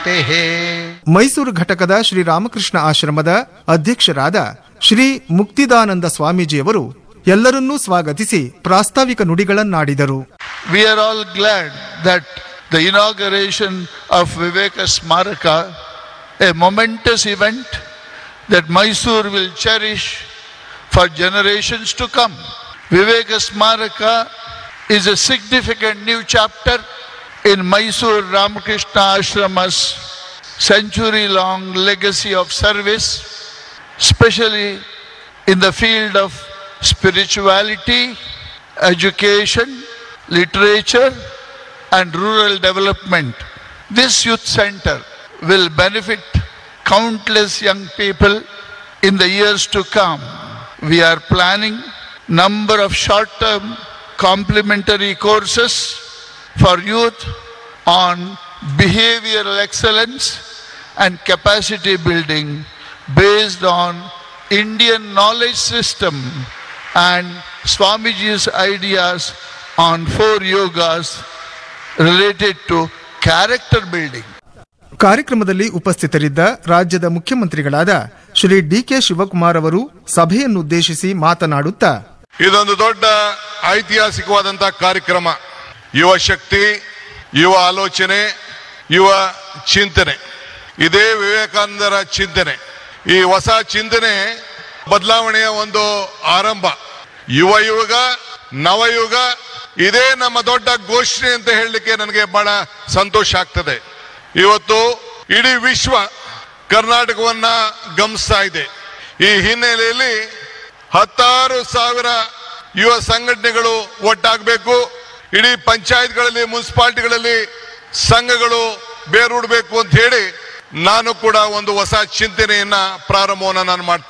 गतिः ಮೈಸೂರು ಘಟಕದ ಶ್ರೀ ರಾಮಕೃಷ್ಣ ಆಶ್ರಮದ ಅಧ್ಯಕ್ಷರಾದ ಶ್ರೀ ಮುಕ್ತಿದಾನಂದ ಸ್ವಾಮೀಜಿಯವರು ಎಲ್ಲರನ್ನೂ ಸ್ವಾಗತಿಸಿ ಪ್ರಾಸ್ತಾವಿಕ ನುಡಿಗಳನ್ನಾಡಿದರು We are all glad that the inauguration of Viveka Smaraka, a momentous event that Mysore will cherish for generations to come. Viveka Smaraka is a significant new chapter in Mysore Ramakrishna Ashrama's century long legacy of service, especially in the field of spirituality, education, literature, and rural development. This youth center will benefit countless young people in the years to come. We are planning number of short-term complementary courses for youth on behavioral excellence and capacity building based on Indian knowledge system and Swamiji's ideas on four yogas related to character building. ಕಾರ್ಯಕ್ರಮದಲ್ಲಿ ಉಪಸ್ಥಿತರಿದ್ದ ರಾಜ್ಯದ ಮುಖ್ಯಮಂತ್ರಿಗಳಾದ Shri DK Shivakumar ಅವರು ಸಭೆಯನ್ನುದ್ದೇಶಿಸಿ ಮಾತನಾಡುತ್ತಾ ಇದೊಂದು ದೊಡ್ಡ ಐತಿಹಾಸಿಕವಾದಂತಹ ಕಾರ್ಯಕ್ರಮ ಯುವ ಶಕ್ತಿ ಯುವ ಆಲೋಚನೆ ಯುವ ಚಿಂತನೆ ಇದೇ ವಿವೇಕಾನಂದರ ಚಿಂತನೆ ಈ ಹೊಸ ಚಿಂತನೆ ಬದಲಾವಣೆಯ ಒಂದು ಆರಂಭ ಯುವ ಯುಗ ನವಯುಗ ಇದೇ ನಮ್ಮ ದೊಡ್ಡ ಘೋಷಣೆ ಅಂತ ಹೇಳಲಿಕ್ಕೆ ನನಗೆ ಬಹಳ ಸಂತೋಷ ಆಗ್ತದೆ ಇವತ್ತು ಇಡೀ ವಿಶ್ವ ಕರ್ನಾಟಕವನ್ನ ಗಮನಿಸ್ತಾ ಇದೆ ಈ ಹಿನ್ನೆಲೆಯಲ್ಲಿ ಹತ್ತಾರು ಸಾವಿರ ಯುವ ಸಂಘಟನೆಗಳು ಒಟ್ಟಾಗಬೇಕು ಇಡೀ ಪಂಚಾಯತ್ಗಳಲ್ಲಿ ಮುನ್ಸಿಪಾಲಿಟಿಗಳಲ್ಲಿ ಸಂಘಗಳು ಬೇರೂಡಬೇಕು ಅಂತ ಹೇಳಿ ನಾನು ಕೂಡ ಒಂದು ಹೊಸ ಚಿಂತನೆಯನ್ನ ಪ್ರಾರಂಭವನ್ನ ನಾನು ಮಾಡ್ತೇನೆ